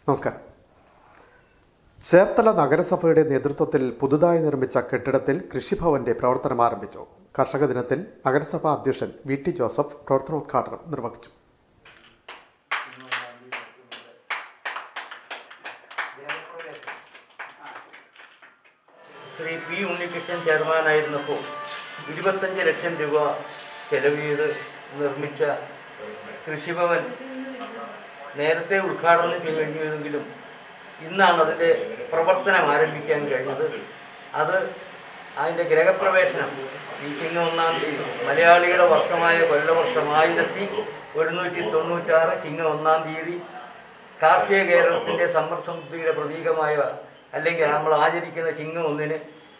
നമസ്കാരം ചേർത്തല നഗരസഭയുടെ നേതൃത്വത്തിൽ പുതുതായി നിർമ്മിച്ച കെട്ടിടത്തിൽ കൃഷിഭവന്റെ പ്രവർത്തനം ആരംഭിച്ചു കർഷക ദിനത്തിൽ നഗരസഭാ അധ്യക്ഷൻ വി ടി ജോസഫ് പ്രവർത്തനോദ്ഘാടനം നിർവഹിച്ചു ശ്രീ പി ഉണ്ണികൃഷ്ണൻ ചെയർമാനായിരുന്നപ്പോൾ ഇരുപത്തഞ്ച് ലക്ഷം രൂപ ചെലവ് ചെയ്ത് നിർമ്മിച്ച കൃഷിഭവൻ നേരത്തെ ഉദ്ഘാടനം കഴിഞ്ഞിരുന്നെങ്കിലും ഇന്നാണ് അതിൻ്റെ പ്രവർത്തനം ആരംഭിക്കാൻ കഴിഞ്ഞത് അത് അതിൻ്റെ ഗ്രഹപ്രവേശനം ഈ ചിങ്ങ ഒന്നാം തീയതി മലയാളിയുടെ വർഷമായ കൊല്ലവർഷം ആയിരത്തി ഒരുന്നൂറ്റി തൊണ്ണൂറ്റാറ് ചിങ്ങ ഒന്നാം തീയതി കാർഷിക കേരളത്തിൻ്റെ സമ്പർസമൃദ്ധിയുടെ പ്രതീകമായ അല്ലെങ്കിൽ നമ്മൾ ആചരിക്കുന്ന ചിങ്ങം ഒന്നിന്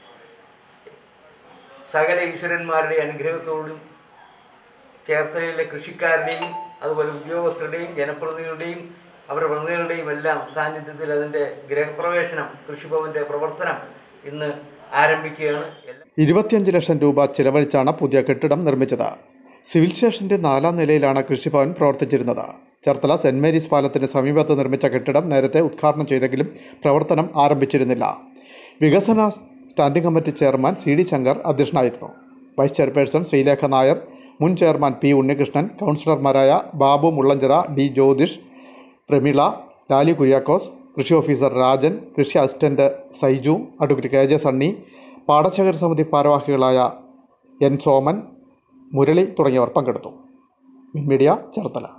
സകല ഈശ്വരന്മാരുടെ അനുഗ്രഹത്തോടും ചേർത്തലയിലെ കൃഷിക്കാരുടെയും അതുപോലെ ഉദ്യോഗസ്ഥരുടെയും ജനപ്രതിനിധികളുടെയും അവരുടെ പ്രതിനിധികളുടെയും എല്ലാം സാന്നിധ്യത്തിൽ അതിൻ്റെ ഗൃഹപ്രവേശനം കൃഷിഭവൻ്റെ പ്രവർത്തനം ഇന്ന് ആരംഭിക്കുകയാണ് എല്ലാ ഇരുപത്തിയഞ്ച് ലക്ഷം രൂപ ചിലവഴിച്ചാണ് പുതിയ കെട്ടിടം നിർമ്മിച്ചത് സിവിൽ സ്റ്റേഷന്റെ നാലാം നിലയിലാണ് കൃഷിഭവൻ പ്രവർത്തിച്ചിരുന്നത് ചേർത്തല സെന്റ് മേരീസ് പാലത്തിന് സമീപത്ത് നിർമ്മിച്ച കെട്ടിടം നേരത്തെ ഉദ്ഘാടനം ചെയ്തെങ്കിലും പ്രവർത്തനം ആരംഭിച്ചിരുന്നില്ല വികസന standing committee chairman C D Shankar അധ്യക്ഷനായിരുന്നു വൈസ് ചെയർപേഴ്സൺ ശ്രീലേഖ നായർ മുൻ ചെയർമാൻ പി ഉണ്ണികൃഷ്ണൻ കൗൺസിലർമാരായ ബാബു മുള്ളഞ്ചിറ ഡി ജ്യോതിഷ് പ്രമീള ലാലി കുര്യാക്കോസ് കൃഷി ഓഫീസർ രാജൻ കൃഷി assistant Saiju advocate K J Sunny പാടശേഖര സമിതി ഭാരവാഹികളായ എൻ സോമൻ മുരളി തുടങ്ങിയവർ പങ്കെടുത്തു മീഡിയ ചേർത്തല